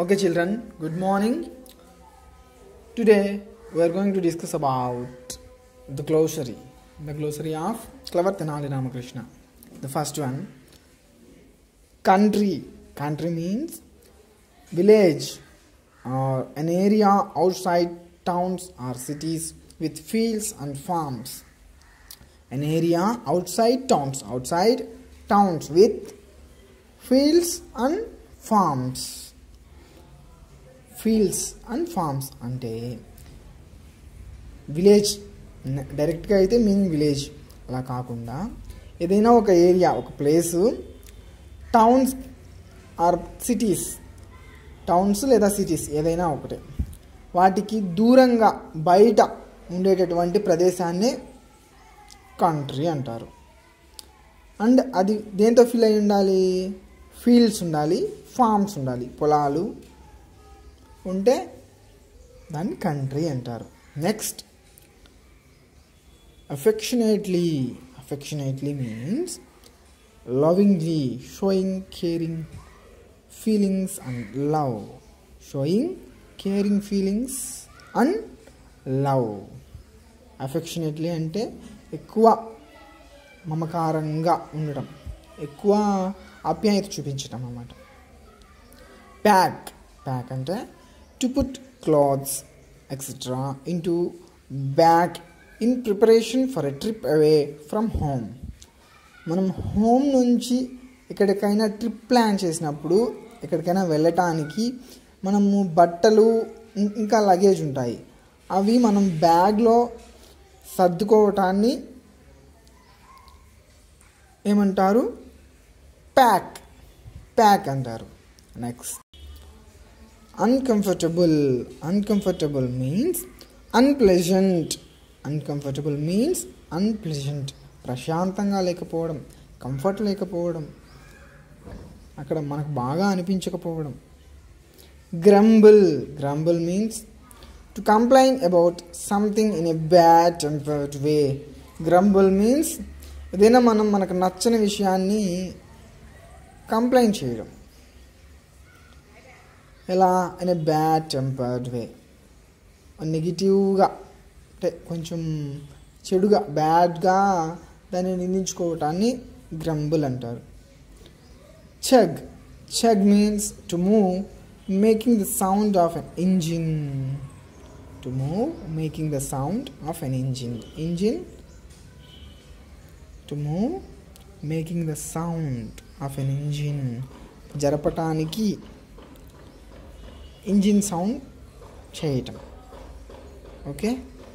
Okay, children, good morning. Today we are going to discuss about the glossary, the glossary of Clever Tenali Ramakrishna. The first one, country. Country means village or an area outside towns or cities with fields and farms. An area outside towns, outside towns with fields and farms. Fields and farms అంటే village డైరెక్ట్గా అయితే meaning village అలా కాకుండా ఏదైనా ఒక area ఒక place towns or cities towns లేదా cities ఏదైనా ఒకటే వాటికి దూరంగా బయట ఉండేటటువంటి ప్రదేశాన్ని కంట్రీ అంటారు అండ్ అది దేంతో ఫిల్ అయి ఉండాలి ఫీల్డ్స్ ఉండాలి ఫార్మ్స్ ఉండాలి పొలాలు ఉంటే దాన్ని కంట్రీ అంటారు next affectionately affectionately means lovingly showing caring feelings and love showing caring feelings and love affectionately అంటే ఎక్కువ మమకారంగా ఉండడం ఎక్కువ ఆప్యాయత చూపించడం అన్నమాట ప్యాక్ ప్యాక్ అంటే to put clothes etcetera into bag in preparation for a trip away from home మనం హోమ్ నుంచి ఎక్కడికైనా ట్రిప్ ప్లాన్ చేసినప్పుడు ఎక్కడికైనా వెళ్ళటానికి మనము బట్టలు ఇం- ఇంకా లగేజ్ ఉంటాయి అవి మనం బ్యాగ్లో సర్దుకోవటాన్ని ఏమంటారు ప్యాక్ ప్యాక్ అంటారు next uncomfortable uncomfortable means unpleasant uncomfortable means unpleasant ప్రశాంతంగా లేకపోవడం కంఫర్ట్ లేకపోవడం అక్కడ మనకు బాగా అనిపించకపోవడం grumble grumble means to complain about something in a bad tempered way grumble means ఏదైనా మనం మనకు నచ్చని విషయాన్ని కంప్లైంట్ చేయడం ఎలా in a bad tempered way నెగిటివ్గా అంటే కొంచెం చెడుగా బ్యాడ్గా దాన్ని నిందించుకోవటాన్ని గ్రంబుల్ అంటారు chug chug means to move making the sound of an engine to move making the sound of an engine engine to move making the sound of an engine జరపటానికి engine sound చేయటం okay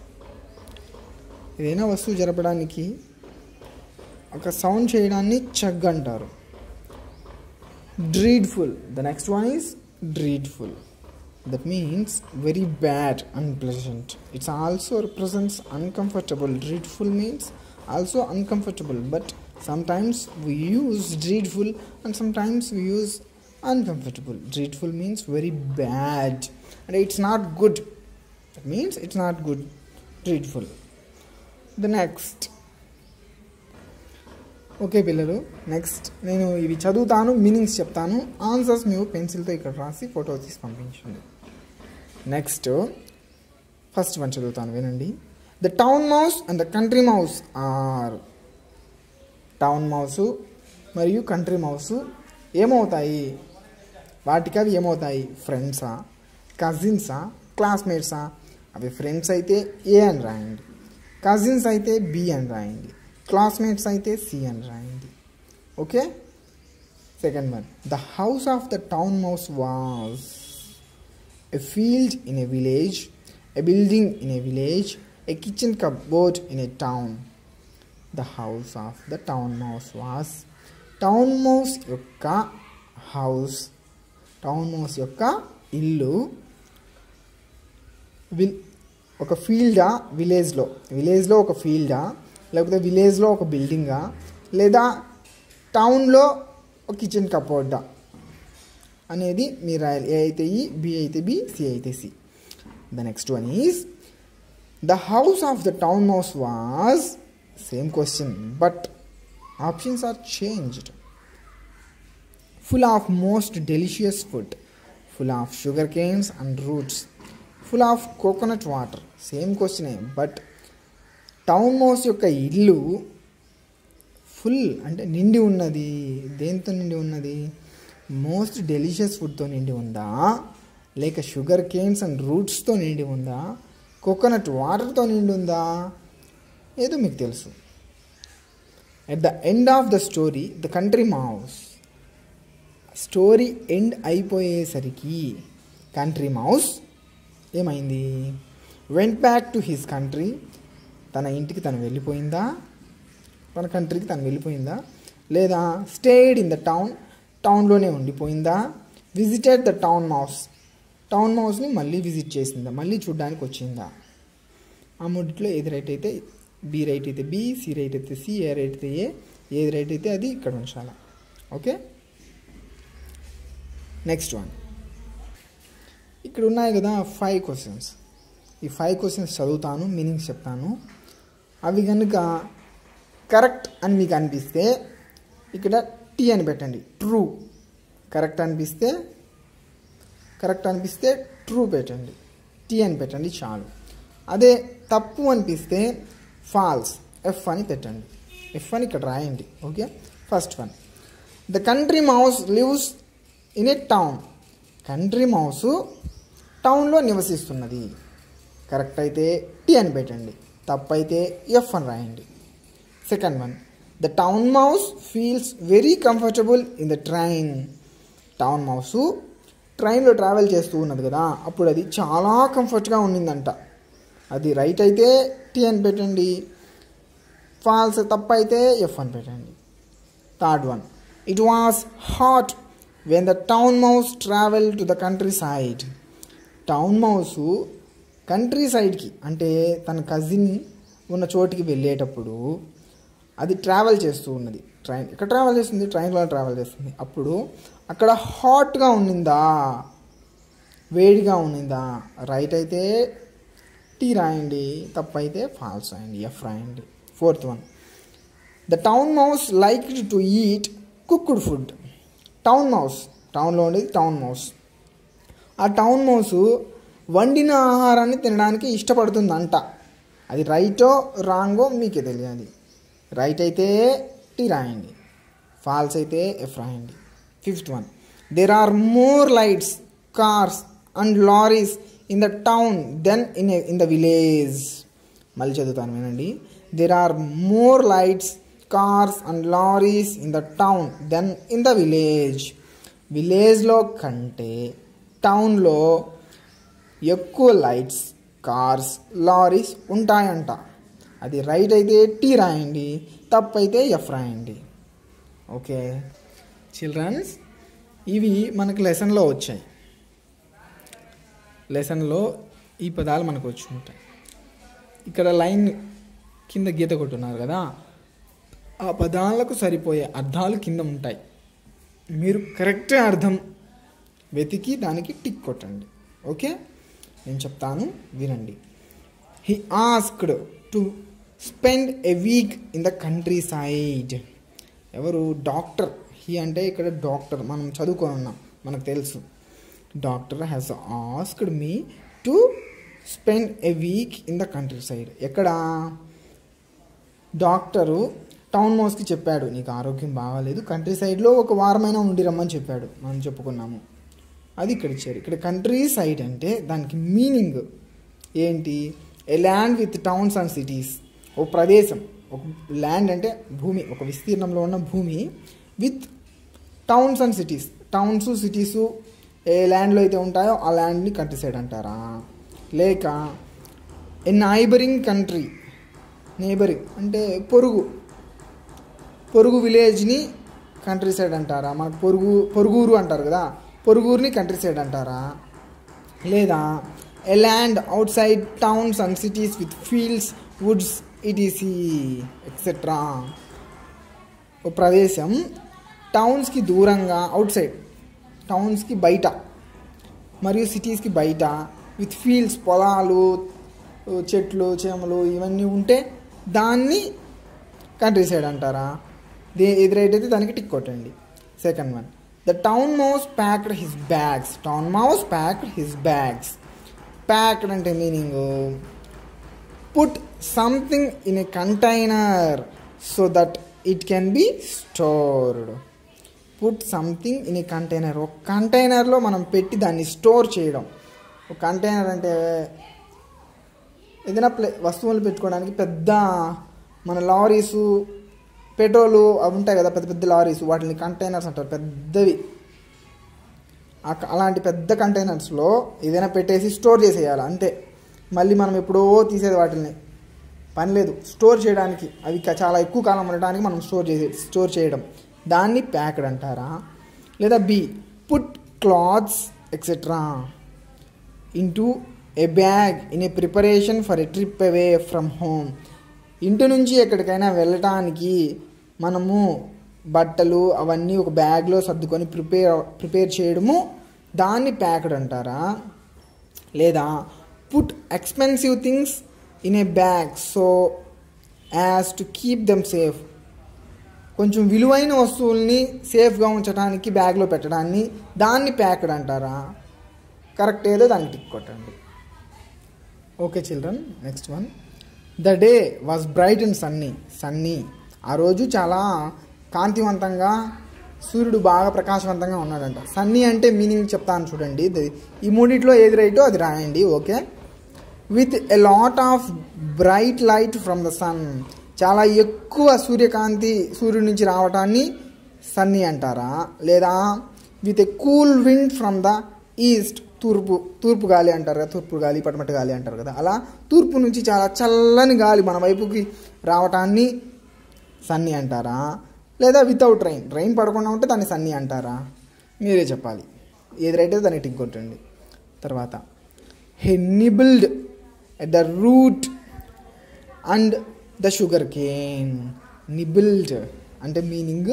ఏదైనా వస్తువు జరపడానికి ఒక sound చేయడాన్ని chug అంటారు dreadful the next one is dreadful that means very bad unpleasant it's also represents uncomfortable dreadful means also uncomfortable but sometimes we use dreadful and sometimes we use uncomfortable dreadful means very bad and it's not good that means it's not good dreadful the next okay పిల్లలు next నేను ఇవి చదువుతాను meanings చెప్తాను answers మేము పెన్సిల్తో ఇక్కడ రాసి photo తీసి పంపించండి నెక్స్ట్ ఫస్ట్ వన్ చదువుతాను వినండి the town mouse and the country mouse or town mouse మరియు కంట్రీ మౌసు ఏమవుతాయి వాటికి అవి ఏమవుతాయి ఫ్రెండ్సా కజిన్సా క్లాస్మేట్సా అవి ఫ్రెండ్స్ అయితే ఏ అని రాయండి కజిన్స్ అయితే బి అని రాయండి క్లాస్మేట్స్ అయితే సి అని రాయండి okay second one the house of the town mouse was a field in a village a building in a village a kitchen cupboard in a town the house of the town mouse was town mouse యొక్క house town mouse యొక్క ఇల్లు will ఒక ఫీల్డా విలేజ్లో విలేజ్లో ఒక ఫీల్డా లేకపోతే విలేజ్లో ఒక బిల్డింగా లేదా టౌన్లో ఒక కిచెన్ కప్బోర్డా అనేది మీరు రాయాలి ఏ అయితే ఈ బి అయితే బి సి అయితే C the next one is the house of the town mouse was same question but options are changed full of most delicious food full of sugar canes and roots full of coconut water same క్వశ్చనే but town mouse యొక్క ఇల్లు full అంటే నిండి ఉన్నది దేంతో నిండి ఉన్నది most delicious ఫుడ్తో నిండి ఉందా లేక షుగర్ కేన్స్ అండ్ రూట్స్తో నిండి ఉందా కోకోనట్ వాటర్తో నిండి ఉందా ఏదో మీకు తెలుసు at the end of the story the country mouse story end అయిపోయేసరికి కంట్రీ మౌస్ ఏమైంది went back to his country తన ఇంటికి తను వెళ్ళిపోయిందా తన కంట్రీకి తను వెళ్ళిపోయిందా లేదా స్టేడ్ ఇన్ ద టౌన్ టౌన్లోనే ఉండిపోయిందా visited the town mouse town మౌస్ని మళ్ళీ విజిట్ చేసిందా మళ్ళీ చూడడానికి వచ్చిందా ఆ మూడిట్లో ఏది రైట్ అయితే బి రైట్ అయితే బి సి రైట్ అయితే సి ఏ రైట్ అయితే ఏ ఏది రైట్ అయితే అది ఇక్కడ ఉంచాలి ఓకే నెక్స్ట్ వన్ ఇక్కడ ఉన్నాయి కదా ఫైవ్ క్వశ్చన్స్ ఈ ఫైవ్ క్వశ్చన్స్ చదువుతాను మీనింగ్స్ చెప్తాను అవి కనుక కరెక్ట్ అని మీకు అనిపిస్తే ఇక్కడ టీ అని పెట్టండి ట్రూ కరెక్ట్ అనిపిస్తే కరెక్ట్ అనిపిస్తే ట్రూ పెట్టండి టీ అని పెట్టండి చాలు అదే తప్పు అనిపిస్తే ఫాల్స్ ఎఫ్ అని పెట్టండి ఎఫ్ అని ఇక్కడ రాయండి okay first one the country mouse lives in a town country mouse టౌన్లో నివసిస్తున్నది కరెక్ట్ అయితే టీ అని పెట్టండి తప్పు అయితే ఎఫ్ అని రాయండి second one the town mouse feels very comfortable in the train town mouse ట్రైన్లో ట్రావెల్ చేస్తూ ఉన్నది కదా అప్పుడు అది చాలా కంఫర్ట్గా ఉండిందంట అది రైట్ అయితే టీ అని పెట్టండి ఫాల్స్ తప్పు అయితే ఎఫ్ అని పెట్టండి third one it was hot when the town mouse travel to the countryside town mouse country సైడ్కి అంటే తన కజిన్ ఉన్న చోటికి వెళ్ళేటప్పుడు అది ట్రావెల్ చేస్తూ ఉన్నది ట్రైన్ ఇక్కడ ట్రావెల్ చేస్తుంది ట్రైన్లో ట్రావెల్ చేస్తుంది అప్పుడు అక్కడ హాట్గా ఉన్నిందా వేడిగా ఉన్నిందా రైట్ అయితే టీ రాయండి తప్పు అయితే ఫాల్స్ రాయండి ఎఫ్ రాయండి fourth one the town mouse like to eat cooked food town mouse టౌన్లో ఉండేది టౌన్ మౌస్ ఆ టౌన్ మౌస్ వండిన ఆహారాన్ని తినడానికి ఇష్టపడుతుందంట అది రైటో రాంగో మీకే తెలియాలి రైట్ అయితే టీ రాయండి ఫాల్స్ అయితే ఎఫ్ రాయండి fifth one there are more lights cars and lorries in the town then in in the village మళ్ళీ చదువుతాను వినండి there are more lights cars and lorries in the town then in the village విలేజ్లో కంటే టౌన్లో ఎక్కువ lights cars lorries ఉంటాయంట అది right అయితే టీ రాయండి తప్పు అయితే ఎఫ్ రాయండి ఓకే చిల్డ్రన్స్ ఇవి మనకు లెసన్లో వచ్చాయి లెసన్లో ఈ పదాలు మనకు వచ్చి ఉంటాయి ఇక్కడ లైన్ కింద గీత కొట్టున్నారు కదా ఆ పదాలకు సరిపోయే అర్థాలు కింద ఉంటాయి మీరు కరెక్ట్ అర్థం వెతికి దానికి టిక్ కొట్టండి ఓకే నేను చెప్తాను వినండి he asked to spend a week in the countryside ఎవరు డాక్టర్ హీ అంటే ఇక్కడ డాక్టర్ మనం చదువుకొని ఉన్నాం మనకు తెలుసు doctor has asked me to spend a week in the countryside ఎక్కడ డాక్టరు టౌన్ మౌస్కి చెప్పాడు నీకు ఆరోగ్యం బాగాలేదు కంట్రీ సైడ్లో ఒక వారమైనా ఉండి రమ్మని చెప్పాడు మనం చెప్పుకున్నాము అది ఇక్కడ ఇచ్చారు ఇక్కడ కంట్రీ సైడ్ అంటే దానికి మీనింగ్ ఏంటి a land with towns and cities ఒక ప్రదేశం ఒక ల్యాండ్ అంటే భూమి ఒక విస్తీర్ణంలో ఉన్న భూమి with towns and cities towns cities a ల్యాండ్లో అయితే ఉంటాయో ఆ ల్యాండ్ని కంట్రీ సైడ్ అంటారా లేక ఏ నైబరింగ్ కంట్రీ నేబరింగ్ అంటే పొరుగు పొరుగు విలేజ్ని కంట్రీ సైడ్ అంటారా మనకు పొరుగు పొరుగురు అంటారు కదా పొరుగురుని కంట్రీ సైడ్ అంటారా లేదా a land outside towns and cities with fields woods ETC etcetera ఒక ప్రదేశం టౌన్స్కి దూరంగా అవుట్ సైడ్ టౌన్స్కి బయట మరియు సిటీస్కి బయట విత్ ఫీల్డ్స్ పొలాలు చెట్లు చేమలు ఇవన్నీ ఉంటే దాన్ని కంట్రీ సైడ్ అంటారా దే ఏది రైట్ అయితే దానికి టిక్ కొట్టండి second one the town mouse packed his bags town mouse packed his bags packed అంటే meaning put something in a container so that it can be stored put something in a container ఒక కంటైనర్లో మనం పెట్టి దాన్ని store చేయడం ఒక container అంటే ఏదైనా ప్లే వస్తువులు పెట్టుకోవడానికి పెద్ద మన లారీసు పెట్రోలు అవి ఉంటాయి కదా పెద్ద పెద్ద లారీస్ వాటిని కంటైనర్స్ అంటారు పెద్దవి ఆ- అలాంటి పెద్ద కంటైనర్స్లో ఏదైనా పెట్టేసి స్టోర్ చేసేయాలి అంతే మళ్ళీ మనం ఎప్పుడో తీసేది వాటిని పని లేదు స్టోర్ చేయడానికి అవి క- చాలా ఎక్కువ కాలం ఉండడానికి మనం స్టోర్ చేసే స్టోర్ చేయడం దాన్ని ప్యాక్డ్ అంటారా లేదా B put clothes etcetera into a bag in a preparation for a trip away from home ఇంటి నుంచి ఎక్కడికైనా వెళ్ళటానికి మనము బట్టలు అవన్నీ ఒక బ్యాగ్లో సర్దుకొని ప్రిపేర్ ప్రిపేర్ చేయడము దాన్ని ప్యాక్డ్ అంటారా లేదా put expensive things in a bag so as to keep them safe కొంచెం విలువైన వస్తువుల్ని సేఫ్గా ఉంచడానికి బ్యాగ్లో పెట్టడాన్ని దాన్ని ప్యాక్డ్ అంటారా కరెక్ట్ ఏదో దాన్ని టిక్ కొట్టండి okay children next one the day was bright and sunny sunny ఆ రోజు చాలా కాంతివంతంగా సూర్యుడు బాగా ప్రకాశవంతంగా ఉన్నాడంట సన్నీ అంటే మీనింగ్ చెప్తాను చూడండి ఇది- ఈ మూడిట్లో ఏది రైటో అది రాయండి okay with a lot of bright light from the sun చాలా ఎక్కువ సూర్యకాంతి సూర్యుడి నుంచి రావటాన్ని సన్నీ అంటారా లేదా with a cool wind from the east తూర్పు తూర్పు గాలి అంటారు కదా తూర్పు గాలి పడమట గాలి అంటారు కదా అలా తూర్పు నుంచి చాలా చల్లని గాలి మన వైపుకి రావటాన్ని సన్నీ అంటారా లేదా వితౌట్ రైన్ రైన్ పడకుండా ఉంటే దాన్ని సన్నీ అంటారా మీరే చెప్పాలి ఏది రైట్ అయితే దాన్ని టిక్ కొట్టండి తర్వాత he nibbled at the root and the sugar cane nibbled అంటే మీనింగ్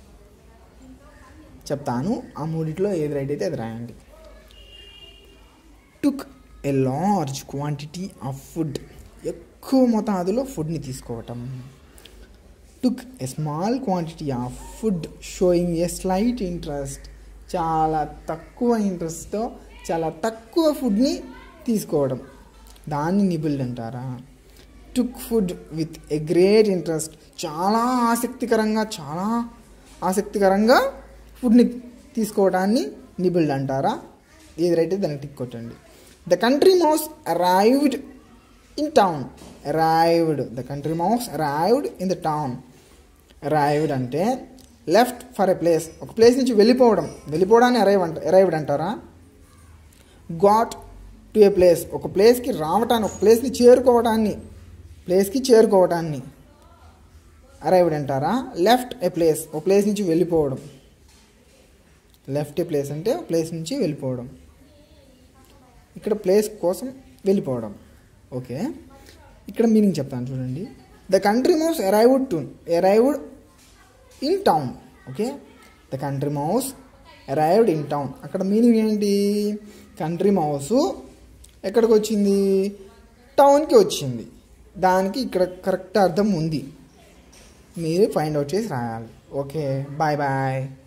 చెప్తాను ఆ మూడిట్లో ఏది రైట్ అయితే అది రాయండి took a large quantity of food ఎక్కువ మోతాదులో ఫుడ్ని తీసుకోవటం took a small quantity of food showing a slight interest చాలా తక్కువ ఇంట్రెస్ట్తో చాలా తక్కువ ఫుడ్ని తీసుకోవడం దాన్ని నిబుల్డ్ అంటారా took food with a great interest చాలా ఆసక్తికరంగా చాలా ఆసక్తికరంగా ఫుడ్ని తీసుకోవడాన్ని నిబుల్డ్ అంటారా ఏది రైట్ దానికి టిక్ కొట్టండి the country mouse arrived in town arrived the country mouse arrived in the town arrived అంటే లెఫ్ట్ ఫర్ ఎ ప్లేస్ ఒక ప్లేస్ నుంచి వెళ్ళిపోవడం వెళ్ళిపోవడాన్ని అరైవ్ అంట అరైవ్డ్ అంటారా గాట్ టు ఏ ప్లేస్ ఒక ప్లేస్కి రావటాన్ని ఒక ప్లేస్ని చేరుకోవడాన్ని ప్లేస్కి చేరుకోవడాన్ని అరైవ్డ్ అంటారా లెఫ్ట్ ఏ ప్లేస్ ఒక ప్లేస్ నుంచి వెళ్ళిపోవడం లెఫ్ట్ ఏ ప్లేస్ అంటే ప్లేస్ నుంచి వెళ్ళిపోవడం ఇక్కడ ప్లేస్ కోసం వెళ్ళిపోవడం ఓకే ఇక్కడ మీనింగ్ చెప్తాను చూడండి the country mouse arrived to arrived in town okay the country mouse arrived in town అక్కడ మీనింగ్ ఏంటి కంట్రీ మౌస్ ఎక్కడికి వచ్చింది టౌన్కి వచ్చింది దానికి ఇక్కడ కరెక్ట్ అర్థం ఉంది మీరు ఫైండ్ అవుట్ చేసి రాయాలి ఓకే బాయ్ బాయ్